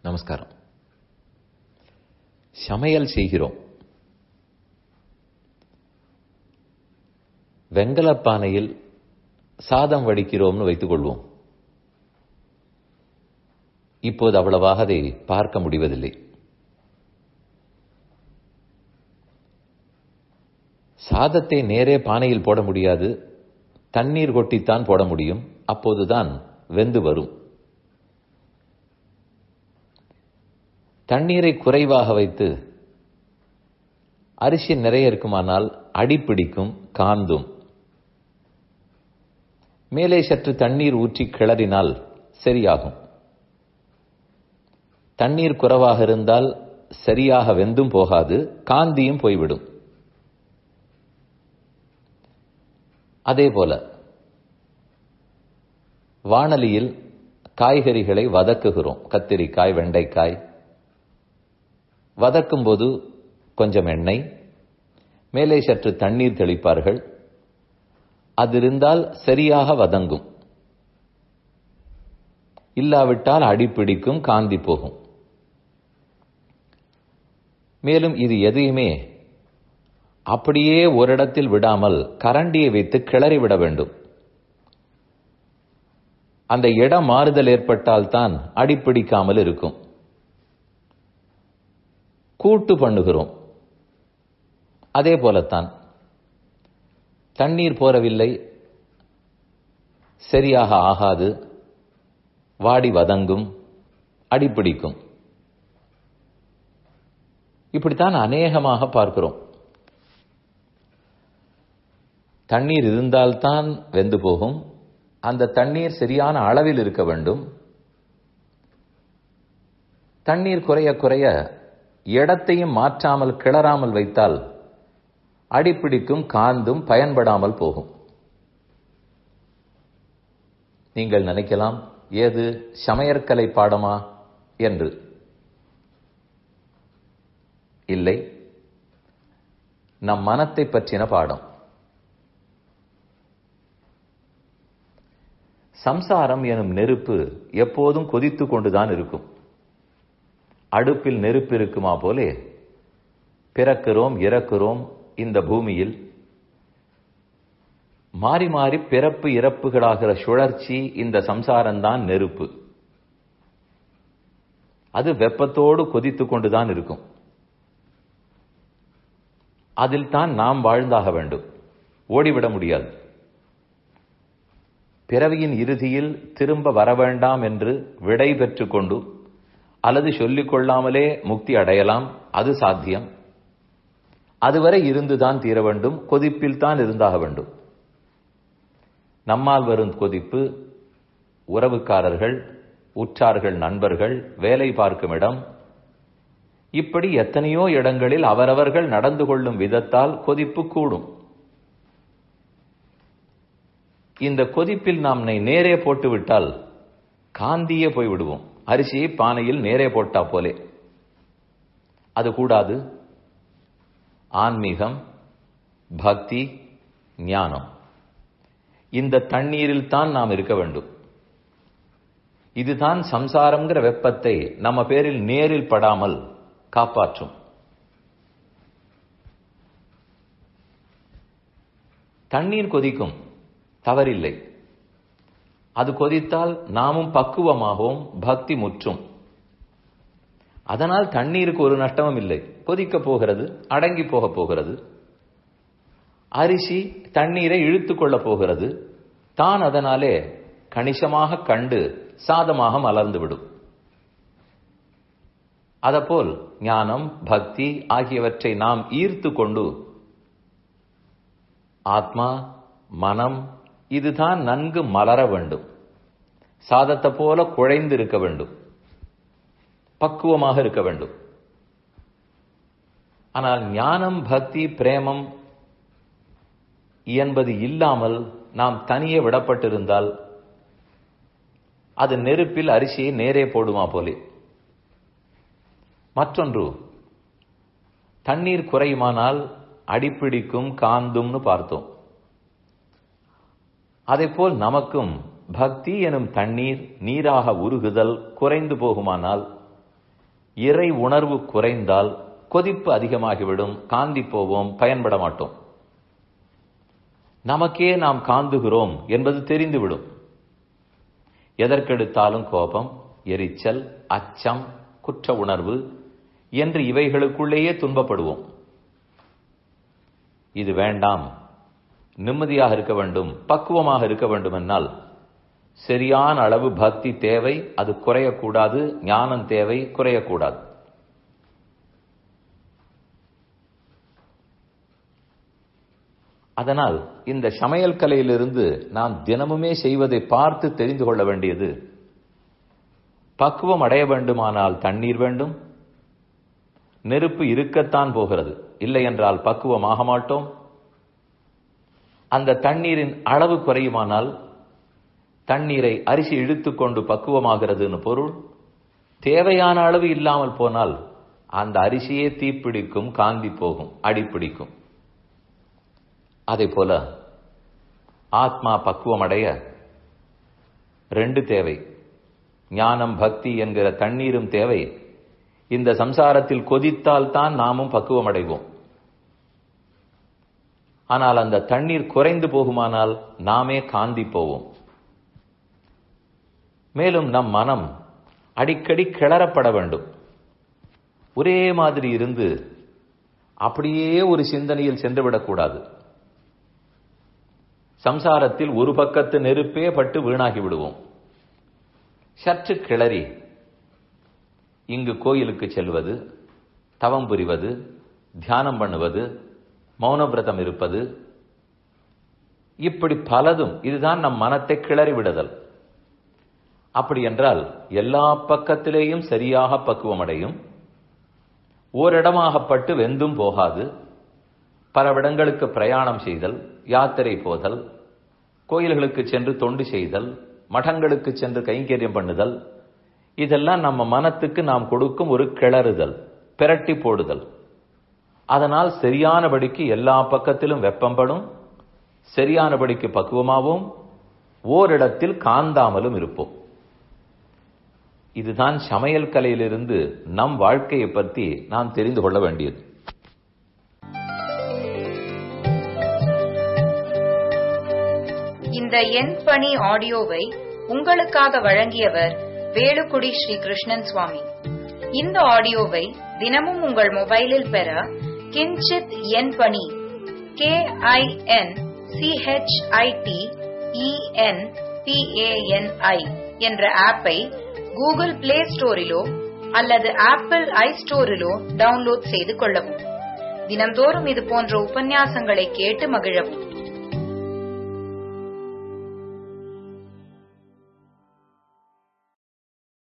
நமஸ்காரம் சமையல் செய்கிறோம் வெங்கலப் பானையில் சாதம் வடிக்கிறோம்னு வைத்துக் கொள்வோம் இப்போது அவ்வளவாக அதை பார்க்க முடிவதில்லை சாதத்தை நேரே பானையில் போட முடியாது தண்ணீர் கொட்டித்தான் போட முடியும் அப்போதுதான் வெந்து வரும் தண்ணீரை குறைவாக வைத்து அரிசி நிறைய இருக்குமானால் அடிப்பிடிக்கும் காந்தும் மேலே சற்று தண்ணீர் ஊற்றி கிளறினால் சரியாகும் தண்ணீர் குறைவாக இருந்தால் சரியாக வெந்தும் போகாது காந்தியும் போய்விடும் அதே போல வானலியில் காய்கறிகளை வதக்குகிறோம் கத்திரிக்காய் வெண்டைக்காய் வதக்கும் போது கொஞ்சம் எண்ணெய் மேலே சற்று தண்ணீர் தெளிப்பார்கள் அது இருந்தால் சரியாக வதங்கும் இல்லாவிட்டால் அடிப்பிடிக்கும் காந்தி போகும் மேலும் இது எதையுமே அப்படியே ஒரு இடத்தில் விடாமல் கரண்டியை வைத்து கிளறி விட வேண்டும் அந்த இடம் மாறுதல் ஏற்பட்டால் தான் அடிப்பிடிக்காமல் இருக்கும் கூட்டு பண்ணுகிறோம் அதே போலத்தான் தண்ணீர் போரவில்லை சரியாக ஆகாது வாடி வதங்கும் அடிப்பிடிக்கும் இப்படித்தான் அநேகமாக பார்க்கிறோம் தண்ணீர் இருந்தால்தான் வெந்து போகும் அந்த தண்ணீர் சரியான அளவில் இருக்க வேண்டும் தண்ணீர் குறைய குறைய இடத்தையும் மாற்றாமல் கிளறாமல் வைத்தால் அடிப்பிடிக்கும் காந்தும் பயன்படாமல் போகும் நீங்கள் நினைக்கலாம் ஏது சமையற்கலை பாடமா என்று இல்லை நம் மனத்தை பற்றின பாடம் சம்சாரம் எனும் நெருப்பு எப்போதும் கொதித்து கொண்டுதான் இருக்கும் அடுப்பில் நெருப்பு இருக்குமா போலே பிறக்கிறோம் இறக்கிறோம் இந்த பூமியில் மாறி மாறி பிறப்பு இறப்புகளாகிற சுழற்சி இந்த சம்சாரம்தான் நெருப்பு அது வெப்பத்தோடு கொதித்து கொண்டுதான் இருக்கும் அதில் தான் நாம் வாழ்ந்தாக வேண்டும் ஓடிவிட முடியாது பிறவியின் இறுதியில் திரும்ப வர வேண்டாம் என்று விடை பெற்றுக் கொண்டு அல்லது சொல்லிக் கொள்ளாமலே முக்தி அடையலாம் அது சாத்தியம் அதுவரை இருந்துதான் தீர வேண்டும் கொதிப்பில் தான் இருந்தாக வேண்டும் நம்மால் வரும் கொதிப்பு உறவுக்காரர்கள் உற்றார்கள் நண்பர்கள் வேலை பார்க்கும் இடம் இப்படி எத்தனையோ இடங்களில் அவரவர்கள் நடந்து கொள்ளும் விதத்தால் கொதிப்பு கூடும் இந்த கொதிப்பில் நாம் நேரே போட்டு விட்டால் காந்தியே போய் விடுவோம் அரிசியை பானையில் நேரே போட்டா போலே அது கூடாது ஆன்மீகம் பக்தி ஞானம் இந்த தண்ணீரில் தான் நாம் இருக்க வேண்டும் இதுதான் சம்சாரம்ங்கிற வெப்பத்தை நம்ம பேரில் நேரில் படாமல் காப்பாற்றும் தண்ணீர் கொதிக்கும் தவறில்லை அது கொதித்தால் நாமும் பக்குவமாகவும் பக்தி முற்றும் அதனால் தண்ணீருக்கு ஒரு நஷ்டமும் இல்லை கொதிக்க போகிறது அடங்கி போக போகிறது அரிசி தண்ணீரை இழுத்து கொள்ள போகிறது தான் அதனாலே கணிசமாக கண்டு சாதமாக மலர்ந்துவிடும் அதபோல் ஞானம் பக்தி ஆகியவற்றை நாம் ஈர்த்து கொண்டு ஆத்மா மனம் இதுதான் நன்கு மலர வேண்டும் சாதத்தை போல குழைந்து இருக்க வேண்டும் பக்குவமாக இருக்க வேண்டும் ஆனால் ஞானம் பக்தி பிரேமம் என்பது இல்லாமல் நாம் தனியே விடப்பட்டிருந்தால் அது நெருப்பில் அரிசியை நேரே போடுமா போலே மற்றொன்று தண்ணீர் குறையுமானால் அடிப்பிடிக்கும் காந்தும்னு பார்த்தோம் அதைப்போல் நமக்கும் பக்தி எனும் தண்ணீர் நீராக உருகுதல் குறைந்து போகுமானால் இறை உணர்வு குறைந்தால் கொதிப்பு அதிகமாகிவிடும் காந்தி போவோம் பயன்பட மாட்டோம் நமக்கே நாம் காந்துகிறோம் என்பது தெரிந்துவிடும் எதற்கெடுத்தாலும் கோபம் எரிச்சல் அச்சம் குற்ற உணர்வு என்று இவைகளுக்குள்ளேயே துன்பப்படுவோம் இது வேண்டாம் நிம்மதியாக இருக்க வேண்டும் பக்குவமாக இருக்க வேண்டும் என்னால் சரியான அளவு பக்தி தேவை அது குறையக்கூடாது ஞானம் தேவை குறையக்கூடாது அதனால் இந்த சமையல் கலையிலிருந்து நாம் தினமுமே செய்வதை பார்த்து தெரிந்து கொள்ள வேண்டியது பக்குவம் அடைய வேண்டுமானால் தண்ணீர் வேண்டும் நெருப்பு இருக்கத்தான் போகிறது இல்லை என்றால் பக்குவம் ஆக மாட்டோம் அந்த தண்ணீரின் அளவு குறையுமானால் தண்ணீரை அரிசி இழுத்துக்கொண்டு பக்குவமாகிறதுன்னு பொருள் தேவையான அளவு இல்லாமல் போனால் அந்த அரிசியே தீப்பிடிக்கும் காந்தி போகும் அடிப்பிடிக்கும் அதே போல ஆத்மா பக்குவம் அடைய ரெண்டு தேவை ஞானம் பக்தி என்கிற தண்ணீரும் தேவை இந்த சம்சாரத்தில் கொதித்தால் தான் நாமும் பக்குவம் அடைவோம் ஆனால் அந்த தண்ணீர் குறைந்து போகுமானால் நாமே காந்தி போவோம் மேலும் நம் மனம் அடிக்கடி கிளறப்பட வேண்டும் ஒரே மாதிரி இருந்து அப்படியே ஒரு சிந்தனையில் சென்றுவிடக்கூடாது சம்சாரத்தில் ஒரு பக்கத்து நெருப்பே பட்டு வீணாகி விடுவோம் சற்று கிளறி இங்கு கோயிலுக்கு செல்வது தவம் புரிவது தியானம் பண்ணுவது மௌனவிரதம் இருப்பது இப்படி பலதும் இதுதான் நம் மனத்தை கிளறி விடுதல் அப்படி என்றால் எல்லா பக்கத்திலேயும் சரியாக பக்குவமடையும் ஓரிடமாகப்பட்டு வெந்தும் போகாது பலவிடங்களுக்கு பிரயாணம் செய்தல் யாத்திரை போதல் கோயில்களுக்கு சென்று தொண்டு செய்தல் மடங்களுக்கு சென்று கைங்கரியம் பண்ணுதல் இதெல்லாம் நம்ம மனத்துக்கு நாம் கொடுக்கும் ஒரு கிளறுதல் பிரட்டி போடுதல் அதனால் சரியானபடிக்கு எல்லா பக்கத்திலும் வெப்பம்படும் சரியானபடிக்கு பக்குவமாகவும் ஓரிடத்தில் காந்தாமலும் இருப்போம் இதுதான் சமையல் கலையிலிருந்து நம் வாழ்க்கையை பற்றி நாம் தெரிந்து கொள்ள வேண்டியது இந்த எண் பணி ஆடியோவை உங்களுக்காக வழங்கியவர் வேலுக்குடி ஸ்ரீ கிருஷ்ணன் சுவாமி இந்த ஆடியோவை தினமும் உங்கள் மொபைலில் பெற கிஞ்சித் எண் பணி கே ஐ என் சிஹெச்ஐடி இஎன் பிஏஎன்ஐ என்ற ஆப்பை கூகுள் பிளே ஸ்டோரிலோ அல்லது ஆப்பிள் ஐ ஸ்டோரிலோ டவுன்லோட் செய்து கொள்ளவும் தினந்தோறும் இது போன்ற உபன்யாசங்களை கேட்டு மகிழவும்